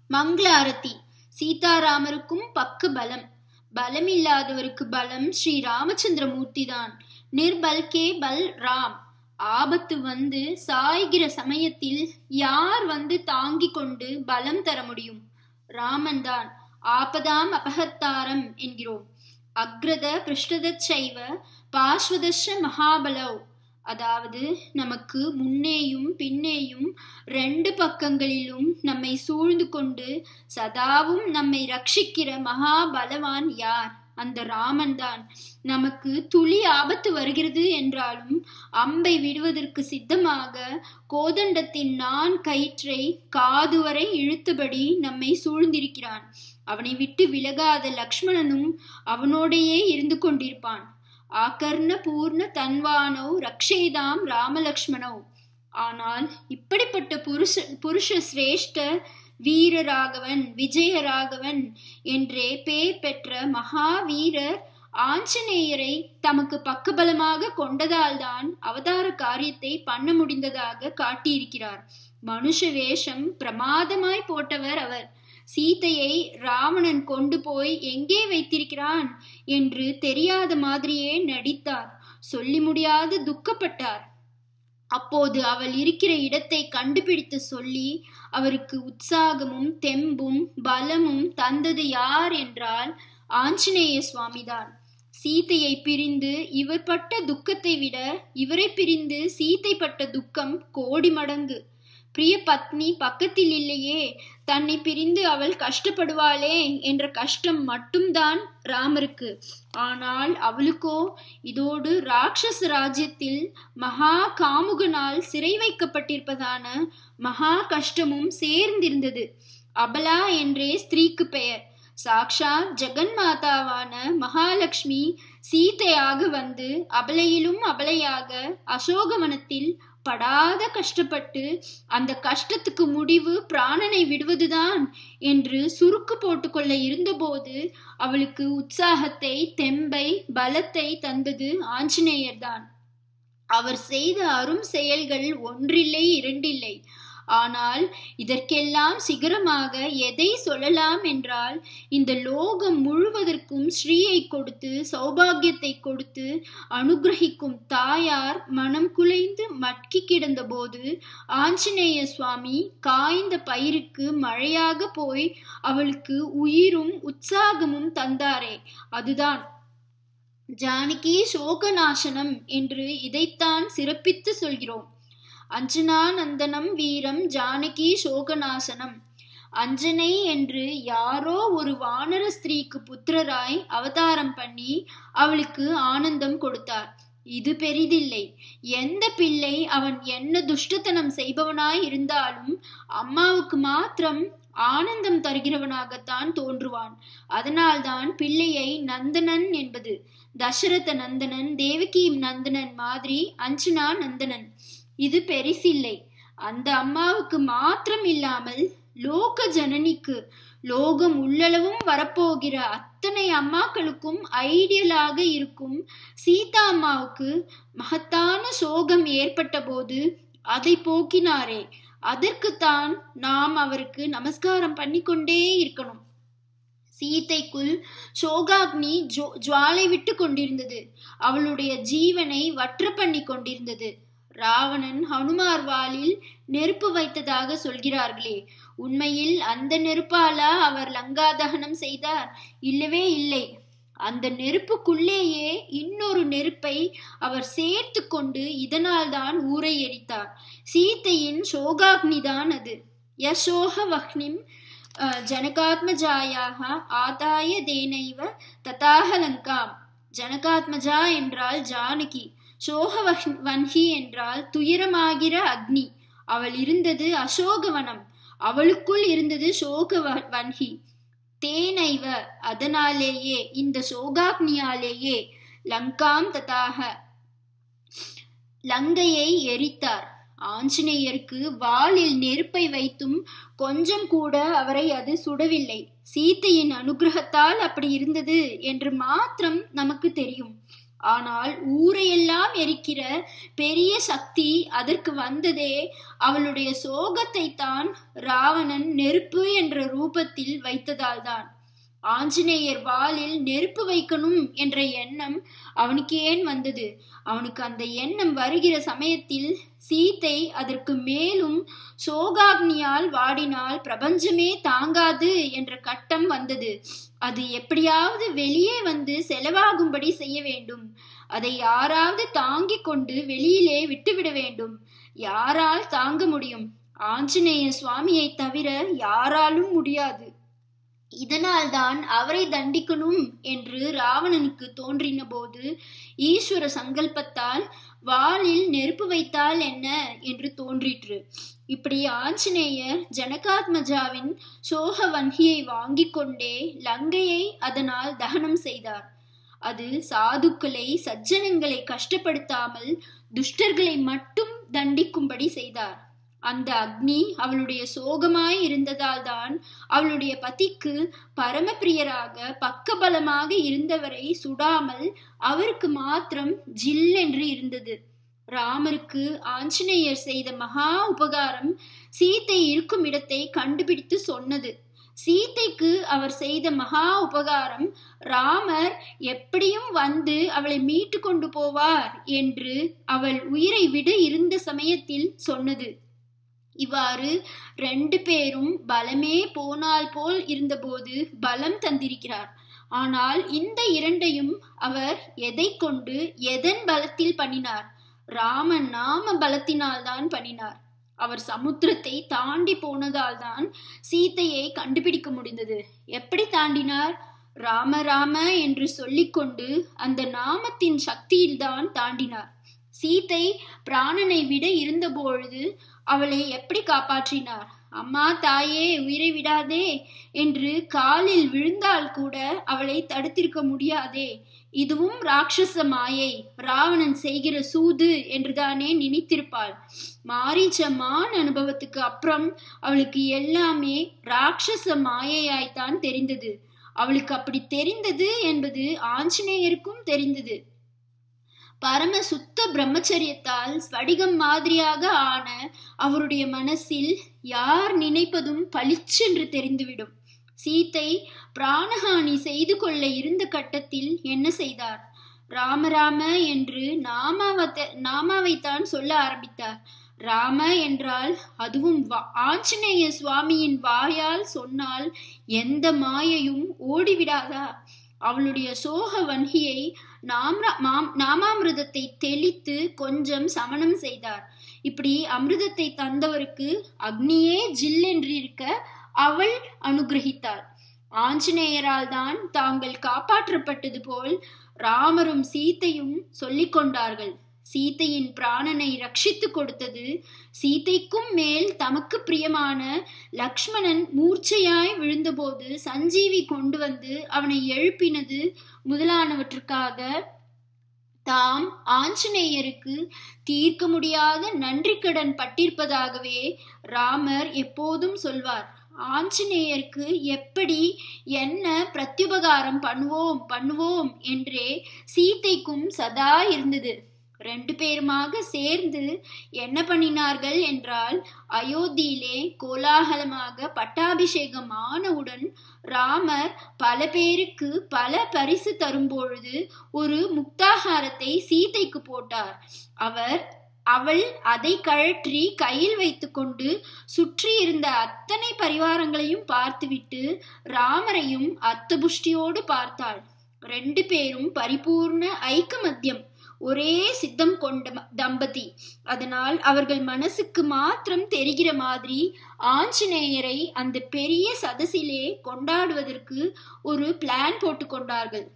மங்கள ஆரத்தி சீதாராமருக்கும் பக்க பலம் பலமில்லாதவருக்கு பலம் ஸ்ரீ ராமச்சந்திரமூர்த்தி தான் நிர்பல்கே பல் ராம் ஆபத்து வந்து சாய்கிற சமயத்தில் யார் வந்து தாங்கிக் கொண்டு பலம் தர முடியும் ராமன் தான் ஆபதாம் அபகத்தாரம் என்கிறோம் அக்ரத பிருஷ்டத சைவ பாஸ்வதஷ மகாபலவ் அதாவது நமக்கு முன்னேயும் பின்னேயும் ரெண்டு பக்கங்களிலும் நம்மை சூழ்ந்து கொண்டு சதாவும் நம்மை ரட்சிக்கிற மகாபலவான் யார் அந்த ராமன் தான் நமக்கு துளி ஆபத்து வருகிறது என்றாலும் அம்பை விடுவதற்கு சித்தமாக கோதண்டத்தின் நான் கயிற்றை காதுவரை இழுத்தபடி நம்மை சூழ்ந்திருக்கிறான் அவனை விட்டு விலகாத லக்ஷ்மணனும் அவனோடையே இருந்து கொண்டிருப்பான் ஆகர்ண பூர்ண தன்வானோ ரக்ஷேதாம் ராமலக்ஷ்மணோ ஆனால் இப்படிப்பட்ட புருஷ புருஷ சிரேஷ்ட வீரராகவன் விஜயராகவன் என்றே பேர் பெற்ற மகாவீரர் ஆஞ்சநேயரை தமக்கு பக்கபலமாக கொண்டதால்தான் அவதார காரியத்தை பண்ண முடிந்ததாக காட்டியிருக்கிறார் மனுஷ வேஷம் பிரமாதமாய் போட்டவர் அவர் சீதையை ராவணன் கொண்டு போய் எங்கே வைத்திருக்கிறான் என்று தெரியாத மாதிரியே நடித்தார் சொல்லி முடியாது துக்கப்பட்டார் அப்போது அவள் இருக்கிற இடத்தை கண்டுபிடித்து சொல்லி அவருக்கு உற்சாகமும் தெம்பும் பலமும் தந்தது யார் என்றால் ஆஞ்சநேய சுவாமிதான் சீதையை பிரிந்து இவர் பட்ட துக்கத்தை விட இவரை பிரிந்து சீதை பட்ட துக்கம் கோடி மடங்கு பிரிய பத்னி பக்கத்தில் இல்லையே தன்னை பிரிந்து அவள் கஷ்டப்படுவாளே என்ற கஷ்டம் மட்டும்தான் ராமருக்கு ஆனால் அவளுக்கோ இதோடு ராட்சச ராஜ்யத்தில் மகா காமுகனால் சிறை வைக்கப்பட்டிருப்பதான மகா கஷ்டமும் சேர்ந்திருந்தது அபலா என்றே ஸ்திரீக்கு பெயர் சாக்ஷாத் ஜெகன் மாதாவான மகாலட்சுமி சீதையாக வந்து அபலையிலும் அபலையாக அசோகவனத்தில் படாத கஷ்டப்பட்டு அந்த கஷ்டத்துக்கு முடிவு பிராணனை விடுவதுதான் என்று சுருக்கு போட்டுக்கொள்ள இருந்தபோது அவளுக்கு உற்சாகத்தை தெம்பை பலத்தை தந்தது ஆஞ்சநேயர்தான் அவர் செய்த அரும் செயல்கள் ஒன்றில்லை இரண்டில்லை ஆனால் இதற்கெல்லாம் சிகரமாக எதை சொல்லலாம் என்றால் இந்த லோகம் முழுவதற்கும் ஸ்ரீயை கொடுத்து சௌபாகியத்தை கொடுத்து அனுகிரகிக்கும் தாயார் மனம் குலைந்து மட்கி கிடந்தபோது ஆஞ்சநேய சுவாமி காய்ந்த பயிருக்கு மழையாக போய் அவளுக்கு உயிரும் உற்சாகமும் தந்தாரே அதுதான் ஜானகி சோகநாசனம் என்று இதைத்தான் சிறப்பித்து சொல்கிறோம் அஞ்சனா நந்தனம் வீரம் ஜானகி சோகநாசனம் அஞ்சனை என்று யாரோ ஒரு வானர ஸ்திரீக்கு புத்திரராய் அவதாரம் பண்ணி அவளுக்கு ஆனந்தம் கொடுத்தார் இது பெரிதில்லை எந்த பிள்ளை அவன் என்ன துஷ்டத்தனம் செய்பவனாய் இருந்தாலும் அம்மாவுக்கு மாத்திரம் ஆனந்தம் தருகிறவனாகத்தான் தோன்றுவான் அதனால்தான் பிள்ளையை நந்தனன் என்பது தசரத நந்தனன் தேவகி நந்தனன் மாதிரி அஞ்சனா நந்தனன் இது பெரிசில்லை அந்த அம்மாவுக்கு மாத்திரம் இல்லாமல் லோக ஜனனிக்கு லோகம் உள்ளளவும் வரப்போகிற அத்தனை அம்மாக்களுக்கும் ஐடியலாக இருக்கும் சீதா அம்மாவுக்கு மகத்தான சோகம் ஏற்பட்ட போது அதை போக்கினாரே அதற்குத்தான் நாம் அவருக்கு நமஸ்காரம் பண்ணிக்கொண்டே இருக்கணும் சீதைக்குள் சோகாக்னி ஜோ ஜுவாலை விட்டு கொண்டிருந்தது அவளுடைய ஜீவனை வற்ற பண்ணி கொண்டிருந்தது ராவணன் ஹனுமார் வாளில் நெருப்பு வைத்ததாக சொல்கிறார்களே உண்மையில் அந்த நெருப்பாலா அவர் லங்கா தகனம் செய்தார் இல்லவே இல்லை அந்த நெருப்புக்குள்ளேயே இன்னொரு நெருப்பை அவர் சேர்த்து கொண்டு இதனால் தான் ஊரை எரித்தார் சீத்தையின் சோகாக்னிதான் அது யசோக வஹ்னிம் ஜனகாத்மஜாயாக ஆதாய தேனைவ ததாக லங்காம் ஜனகாத்மஜா என்றால் ஜானகி சோக வன்ஹி என்றால் துயரமாகிற அக்னி அவள் இருந்தது அசோகவனம் அவளுக்குள் இருந்தது சோக வன்ஹி தேனைவ அதனாலேயே இந்த சோகாக்னியாலேயே லங்காம் ததாக லங்கையை எரித்தார் ஆஞ்சநேயருக்கு வாளில் நெருப்பை வைத்தும் கொஞ்சம் கூட அவரை அது சுடவில்லை சீத்தையின் அனுகிரகத்தால் அப்படி இருந்தது என்று மாத்திரம் நமக்கு தெரியும் ஆனால் ஊரையெல்லாம் எரிக்கிற பெரிய சக்தி அதற்கு வந்ததே அவளுடைய சோகத்தை தான் ராவணன் நெருப்பு என்ற ரூபத்தில் வைத்ததால்தான் ஆஞ்சநேயர் வாளில் நெருப்பு வைக்கணும் என்ற எண்ணம் அவனுக்கு ஏன் வந்தது அவனுக்கு அந்த எண்ணம் வருகிற சமயத்தில் சீத்தை அதற்கு மேலும் சோகாக்னியால் வாடினால் பிரபஞ்சமே தாங்காது என்ற கட்டம் வந்தது அது எப்படியாவது வெளியே வந்து செலவாகும்படி செய்ய வேண்டும் அதை யாராவது தாங்கிக் கொண்டு வெளியிலே விட்டுவிட வேண்டும் யாரால் தாங்க முடியும் ஆஞ்சநேய சுவாமியை தவிர யாராலும் முடியாது இதனால்தான் அவரை தண்டிக்கணும் என்று ராவணனுக்கு தோன்றின போது ஈஸ்வர சங்கல்பத்தால் வாளில் நெருப்பு வைத்தால் என்ன என்று தோன்றிற்று இப்படி ஆஞ்சநேயர் ஜனகாத்மஜாவின் சோக வன்கியை வாங்கி கொண்டே லங்கையை அதனால் தகனம் செய்தார் அது சாதுக்களை சஜ்ஜனங்களை கஷ்டப்படுத்தாமல் துஷ்டர்களை மட்டும் தண்டிக்கும்படி செய்தார் அந்த அக்னி அவளுடைய சோகமாய் இருந்ததால் தான் அவளுடைய பதிக்கு பரமபிரியராக பக்கபலமாக இருந்தவரை சுடாமல் அவருக்கு மாத்திரம் ஜில் என்று இருந்தது ராமருக்கு ஆஞ்சநேயர் செய்த மகா உபகாரம் சீத்தை இருக்கும் இடத்தை கண்டுபிடித்து சொன்னது சீத்தைக்கு அவர் செய்த மகா உபகாரம் ராமர் எப்படியும் வந்து அவளை மீட்டு கொண்டு போவார் என்று அவள் உயிரை விட இருந்த சமயத்தில் சொன்னது இவ்வாறு ரெண்டு பேரும் பலமே போனால் போல் இருந்தபோது பலம் தந்திருக்கிறார் ஆனால் இந்த இரண்டையும் அவர் எதை கொண்டு எதன் பலத்தில் பண்ணினார் ராமன் நாம பலத்தினால்தான் பண்ணினார் அவர் சமுத்திரத்தை தாண்டி போனதால் தான் சீத்தையை கண்டுபிடிக்க முடிந்தது எப்படி தாண்டினார் ராம ராம என்று சொல்லிக்கொண்டு அந்த நாமத்தின் சக்தியில்தான் தாண்டினார் சீத்தை பிராணனை விட இருந்தபொழுது அவளை எப்படி காப்பாற்றினார் அம்மா தாயே உயிரை விடாதே என்று காலில் விழுந்தால் கூட அவளை தடுத்திருக்க முடியாதே இதுவும் ராட்சச மாயை ராவணன் செய்கிற சூது என்றுதானே நினைத்திருப்பாள் மாரீச்ச மான் அனுபவத்துக்கு அப்புறம் அவளுக்கு எல்லாமே ராட்சச மாயையாய்த்தான் தெரிந்தது அவளுக்கு அப்படி தெரிந்தது என்பது ஆஞ்சநேயருக்கும் தெரிந்தது பரம சுத்த பிரம்மச்சரியத்தால் ஸ்படிகம் மாதிரியாக ஆன அவருடைய மனசில் யார் நினைப்பதும் பளிச்சென்று தெரிந்துவிடும் சீத்தை பிராணஹானி செய்து கொள்ள இருந்த கட்டத்தில் என்ன செய்தார் ராமராம என்று நாமாவத்தை நாமாவைத்தான் சொல்ல ஆரம்பித்தார் ராம என்றால் அதுவும் ஆஞ்சநேய சுவாமியின் வாயால் சொன்னால் எந்த மாயையும் ஓடிவிடாதா அவளுடைய சோக வன்கியை நாமாமிருதத்தை தெளித்து கொஞ்சம் சமணம் செய்தார் இப்படி அமிர்தத்தை தந்தவருக்கு அக்னியே ஜில் என்று இருக்க அவள் அனுகிரகித்தாள் ஆஞ்சநேயரால் தான் தாங்கள் காப்பாற்றப்பட்டது போல் ராமரும் சீத்தையும் சொல்லிக் கொண்டார்கள் சீத்தையின் பிராணனை ரட்சித்து கொடுத்தது சீதைக்கும் மேல் தமக்கு பிரியமான லக்ஷ்மணன் மூர்ச்சையாய் விழுந்தபோது சஞ்சீவி கொண்டு வந்து அவனை எழுப்பினது முதலானவற்றுக்காக தாம் ஆஞ்சநேயருக்கு தீர்க்க முடியாத நன்றி கடன் பட்டிருப்பதாகவே ராமர் எப்போதும் சொல்வார் ஆஞ்சநேயருக்கு எப்படி என்ன பிரத்யுபகாரம் பண்ணுவோம் பண்ணுவோம் என்றே சீதைக்கும் சதா இருந்தது ரெண்டு பேருமாக சேர்ந்து என்ன பண்ணினார்கள் என்றால் அயோத்தியிலே கோலாகலமாக பட்டாபிஷேகம் ஆனவுடன் ராமர் பல பேருக்கு பல பரிசு தரும்பொழுது ஒரு முக்தாகாரத்தை சீதைக்கு போட்டார் அவர் அவள் அதை கழற்றி கையில் வைத்துக்கொண்டு சுற்றி இருந்த அத்தனை பரிவாரங்களையும் பார்த்துவிட்டு ராமரையும் அத்தபுஷ்டியோடு பார்த்தாள் ரெண்டு பேரும் பரிபூர்ண ஐக்கமத்தியம் ஒரே சித்தம் கொண்ட தம்பதி அதனால் அவர்கள் மனசுக்கு மாத்திரம் தெரிகிற மாதிரி ஆஞ்சநேயரை அந்த பெரிய சதசிலே கொண்டாடுவதற்கு ஒரு பிளான் போட்டு கொண்டார்கள்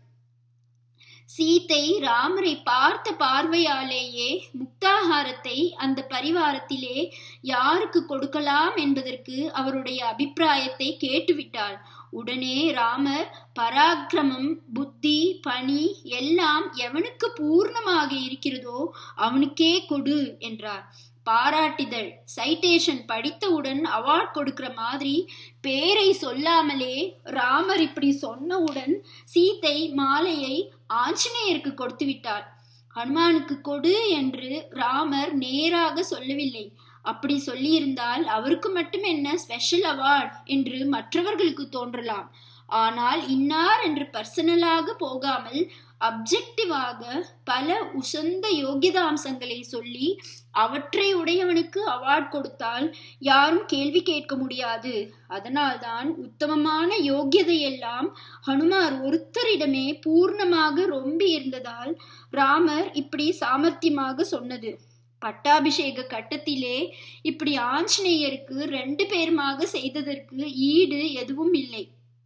சீத்தை ராமரை பார்த்த பார்வையாலேயே முக்தாகாரத்தை அந்த பரிவாரத்திலே யாருக்கு கொடுக்கலாம் என்பதற்கு அவருடைய அபிப்பிராயத்தை கேட்டுவிட்டாள் உடனே ராமர் பராக்கிரமம் புத்தி பணி எல்லாம் எவனுக்கு பூர்ணமாக இருக்கிறதோ அவனுக்கே கொடு என்றார் பாராட்டுதல் சைட்டேஷன் படித்தவுடன் அவார்ட் கொடுக்கிற மாதிரி பேரை சொல்லாமலே ராமர் இப்படி சொன்னவுடன் சீத்தை மாலையை ஆஞ்சநேயருக்கு கொடுத்து விட்டார் ஹனுமானுக்கு கொடு என்று ராமர் நேராக சொல்லவில்லை அப்படி சொல்லியிருந்தால் அவருக்கு மட்டும் என்ன ஸ்பெஷல் அவார்ட் என்று மற்றவர்களுக்கு தோன்றலாம் ஆனால் இன்னார் என்று பர்சனலாக போகாமல் அப்ஜெக்டிவாக பல உசந்த யோகிதாம்சங்களை சொல்லி அவற்றை உடையவனுக்கு அவார்ட் கொடுத்தால் யாரும் கேள்வி கேட்க முடியாது அதனால்தான் உத்தமமான யோகியதையெல்லாம் ஹனுமார் ஒருத்தரிடமே பூர்ணமாக ரொம்பி இருந்ததால் ராமர் இப்படி சாமர்த்தியமாக சொன்னது பட்டாபிஷேக கட்டத்திலே இப்படி ஆஞ்சநேயருக்கு ரெண்டு பேருமாக செய்ததற்கு ஈடு எதுவும் இல்லை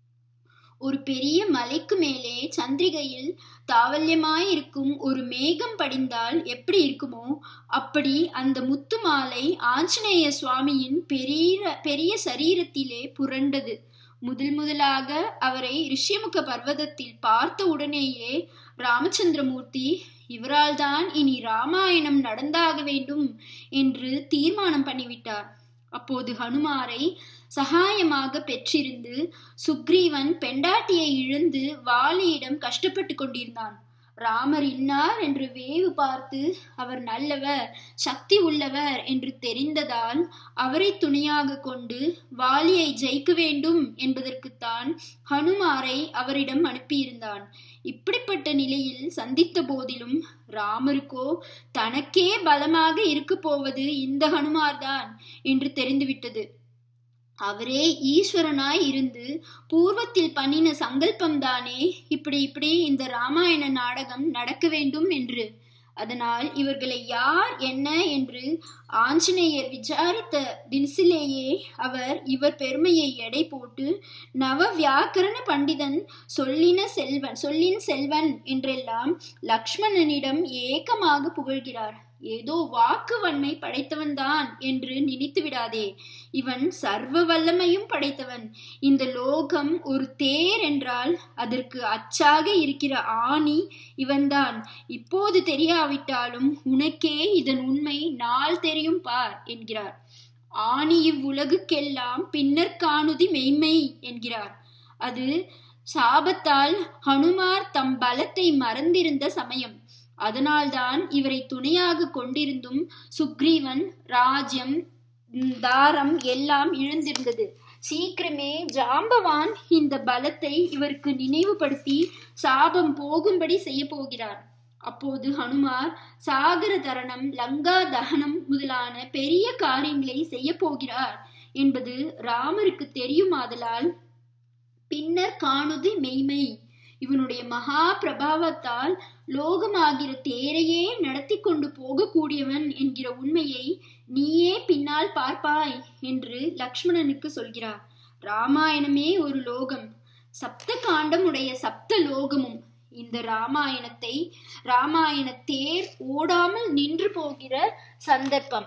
ஒரு பெரிய மலைக்கு மேலே சந்திரிகையில் தாவல்யமாயிருக்கும் ஒரு மேகம் படிந்தால் எப்படி இருக்குமோ அப்படி அந்த முத்து மாலை ஆஞ்சநேய சுவாமியின் பெரிய பெரிய சரீரத்திலே புரண்டது முதல் முதலாக அவரை ரிஷியமுக பர்வதத்தில் பார்த்த உடனேயே ராமச்சந்திரமூர்த்தி இவரால் தான் இனி ராமாயணம் நடந்தாக வேண்டும் என்று தீர்மானம் பண்ணிவிட்டார் அப்போது ஹனுமாரை சகாயமாக பெற்றிருந்து சுக்ரீவன் பெண்டாட்டியை இழந்து வாலியிடம் கஷ்டப்பட்டு கொண்டிருந்தான் ராமர் இன்னார் என்று வேவு பார்த்து அவர் நல்லவர் சக்தி உள்ளவர் என்று தெரிந்ததால் அவரை துணையாக கொண்டு வாலியை ஜெயிக்க வேண்டும் என்பதற்குத்தான் ஹனுமாரை அவரிடம் அனுப்பியிருந்தான் இப்படிப்பட்ட நிலையில் சந்தித்த போதிலும் ராமருக்கோ தனக்கே பலமாக இருக்க போவது இந்த ஹனுமார்தான் என்று தெரிந்துவிட்டது அவரே ஈஸ்வரனாய் இருந்து பூர்வத்தில் பண்ணின சங்கல்பம் தானே இப்படி இப்படி இந்த ராமாயண நாடகம் நடக்க வேண்டும் என்று அதனால் இவர்களை யார் என்ன என்று ஆஞ்சநேயர் விசாரித்த தினசிலேயே அவர் இவர் பெருமையை எடை போட்டு நவ வியாக்கரண பண்டிதன் சொல்லின செல்வன் சொல்லின் செல்வன் என்றெல்லாம் லக்ஷ்மணனிடம் ஏக்கமாக புகழ்கிறார் ஏதோ வாக்கு வன்மை படைத்தவன் தான் என்று நினைத்து விடாதே இவன் சர்வ வல்லமையும் படைத்தவன் இந்த லோகம் ஒரு தேர் என்றால் அதற்கு அச்சாக இருக்கிற ஆணி இவன்தான் இப்போது தெரியாவிட்டாலும் உனக்கே இதன் உண்மை நாள் தெரியும் பார் என்கிறார் ஆணி இவ்வுலகுக்கெல்லாம் பின்னர் காணுதி மெய்மை என்கிறார் அது சாபத்தால் ஹனுமார் தம் பலத்தை மறந்திருந்த சமயம் அதனால்தான் இவரை துணையாக கொண்டிருந்தும் சுக்ரீவன் ராஜ்யம் தாரம் எல்லாம் இழந்திருந்தது சீக்கிரமே ஜாம்பவான் இந்த பலத்தை இவருக்கு நினைவுபடுத்தி சாபம் போகும்படி செய்ய போகிறார் அப்போது ஹனுமார் சாகர தரணம் லங்கா தகனம் முதலான பெரிய காரியங்களை செய்ய போகிறார் என்பது ராமருக்கு தெரியுமாதலால் பின்னர் காணுது மெய்மை இவனுடைய மகா பிரபாவத்தால் லோகமாகிற தேரையே நடத்தி கொண்டு போகக்கூடியவன் என்கிற உண்மையை நீயே பின்னால் பார்ப்பாய் என்று லக்ஷ்மணனுக்கு சொல்கிறார் ராமாயணமே ஒரு லோகம் சப்த காண்டம் உடைய சப்த லோகமும் இந்த ராமாயணத்தை ராமாயண தேர் ஓடாமல் நின்று போகிற சந்தர்ப்பம்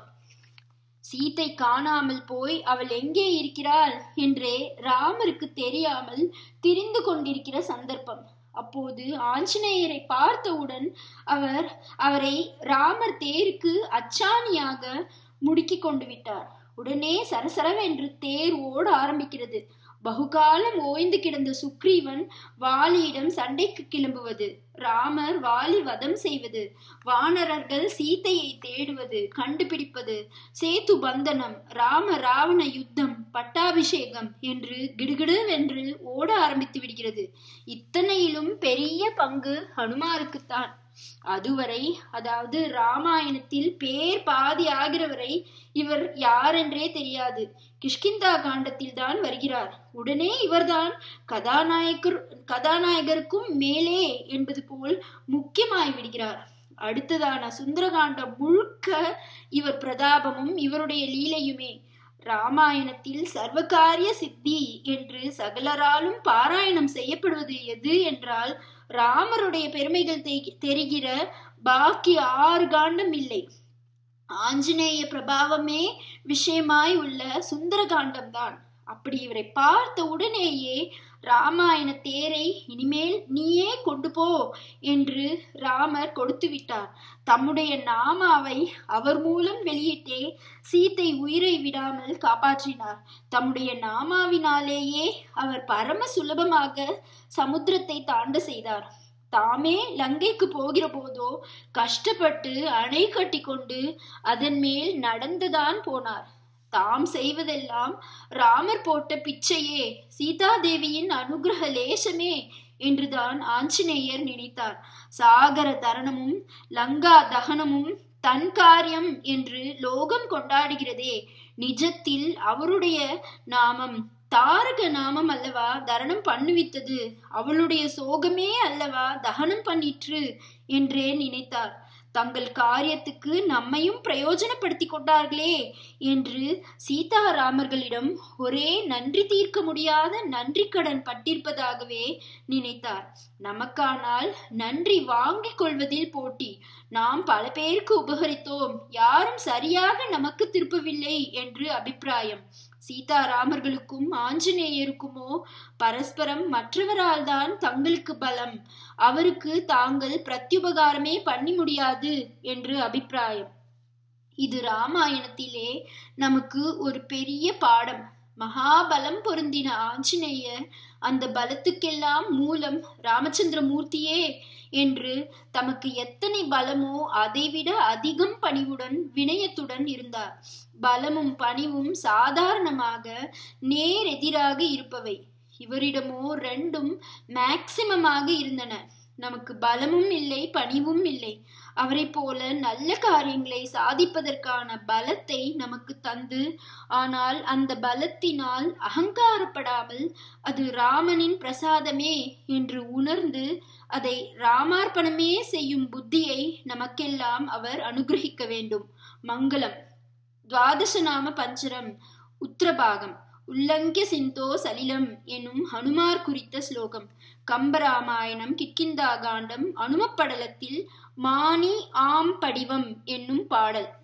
சீத்தை காணாமல் போய் அவள் எங்கே இருக்கிறாள் என்றே ராமருக்கு தெரியாமல் திரிந்து கொண்டிருக்கிற சந்தர்ப்பம் அப்போது ஆஞ்சநேயரை பார்த்தவுடன் அவர் அவரை ராமர் தேருக்கு அச்சாணியாக முடுக்கி கொண்டு விட்டார் உடனே சரசரவென்று தேர் ஓட ஆரம்பிக்கிறது பகுகாலம் ஓய்ந்து கிடந்த சுக்ரீவன் வாலியிடம் சண்டைக்கு கிளம்புவது ராமர் வாலி வதம் செய்வது வானரர்கள் சீத்தையை தேடுவது கண்டுபிடிப்பது சேத்து பந்தனம் ராம ராவண யுத்தம் பட்டாபிஷேகம் என்று கிடுகிடுவென்று ஓட ஆரம்பித்து விடுகிறது இத்தனையிலும் பெரிய பங்கு ஹனுமாருக்குத்தான் அதுவரை அதாவது ராமாயணத்தில் பேர் பாதி ஆகிறவரை இவர் யாரென்றே தெரியாது கிஷ்கிந்தா காண்டத்தில் தான் வருகிறார் உடனே இவர்தான் கதாநாயகர் கதாநாயகருக்கும் மேலே என்பது போல் முக்கியமாய் விடுகிறார் அடுத்ததான சுந்தரகாண்டம் முழுக்க இவர் பிரதாபமும் இவருடைய லீலையுமே ராமாயணத்தில் சர்வகாரிய சித்தி என்று சகலராலும் பாராயணம் செய்யப்படுவது எது என்றால் ராமருடைய பெருமைகள் தெரிகிற பாக்கி ஆறு காண்டம் இல்லை ஆஞ்சநேய பிரபாவமே விஷயமாய் உள்ள சுந்தர காண்டம் தான் அப்படி இவரை பார்த்த உடனேயே ராமாயண தேரை இனிமேல் நீயே கொண்டு போ என்று ராமர் கொடுத்து விட்டார் தம்முடைய நாமாவை அவர் மூலம் வெளியிட்டே சீத்தை உயிரை விடாமல் காப்பாற்றினார் தம்முடைய நாமாவினாலேயே அவர் பரம சுலபமாக சமுத்திரத்தை தாண்ட செய்தார் தாமே லங்கைக்கு போகிற போதோ கஷ்டப்பட்டு அணை கட்டி கொண்டு அதன் மேல் நடந்துதான் போனார் தாம் செய்வதெல்லாம் ராமர் போட்ட பிச்சையே சீதாதேவியின் அனுகிரக லேசமே என்றுதான் ஆஞ்சநேயர் நினைத்தார் சாகர தரணமும் லங்கா தகனமும் தன் காரியம் என்று லோகம் கொண்டாடுகிறதே நிஜத்தில் அவருடைய நாமம் தாரக நாமம் அல்லவா தரணம் பண்ணுவித்தது அவளுடைய சோகமே அல்லவா தகனம் பண்ணிற்று என்றே நினைத்தார் தங்கள் காரியத்துக்கு நம்மையும் பிரயோஜனப்படுத்தி கொண்டார்களே என்று சீதாராமர்களிடம் ஒரே நன்றி தீர்க்க முடியாத நன்றி கடன் பட்டிருப்பதாகவே நினைத்தார் நமக்கானால் நன்றி வாங்கிக் கொள்வதில் போட்டி நாம் பல பேருக்கு உபகரித்தோம் யாரும் சரியாக நமக்கு திருப்பவில்லை என்று அபிப்பிராயம் சீதாராமர்களுக்கும் ஆஞ்சநேயருக்குமோ பரஸ்பரம் மற்றவரால் தான் தங்களுக்கு பலம் அவருக்கு தாங்கள் பிரத்யுபகாரமே பண்ணி முடியாது என்று அபிப்பிராயம் இது ராமாயணத்திலே நமக்கு ஒரு பெரிய பாடம் மகாபலம் பொருந்தின ஆஞ்சநேயர் அந்த பலத்துக்கெல்லாம் மூலம் ராமச்சந்திர மூர்த்தியே என்று தமக்கு எத்தனை பலமோ அதைவிட அதிகம் பணிவுடன் வினயத்துடன் இருந்தார் பலமும் பணிவும் சாதாரணமாக நேர் எதிராக இருப்பவை இவரிடமோ ரெண்டும் மேக்சிமமாக இருந்தன நமக்கு பலமும் இல்லை பணிவும் இல்லை அவரை போல நல்ல காரியங்களை சாதிப்பதற்கான பலத்தை நமக்கு தந்து ஆனால் அந்த பலத்தினால் அகங்காரப்படாமல் அது ராமனின் பிரசாதமே என்று உணர்ந்து அதை ராமார்ப்பணமே செய்யும் புத்தியை நமக்கெல்லாம் அவர் அனுகிரகிக்க வேண்டும் மங்களம் துவாதசநாம பஞ்சரம் உத்திரபாகம் உல்லங்கிய சிந்தோ சலிலம் எனும் ஹனுமார் குறித்த ஸ்லோகம் கம்பராமாயணம் கிட்கிந்தா காண்டம் அனுமப்படலத்தில் மானி ஆம் படிவம் என்னும் பாடல்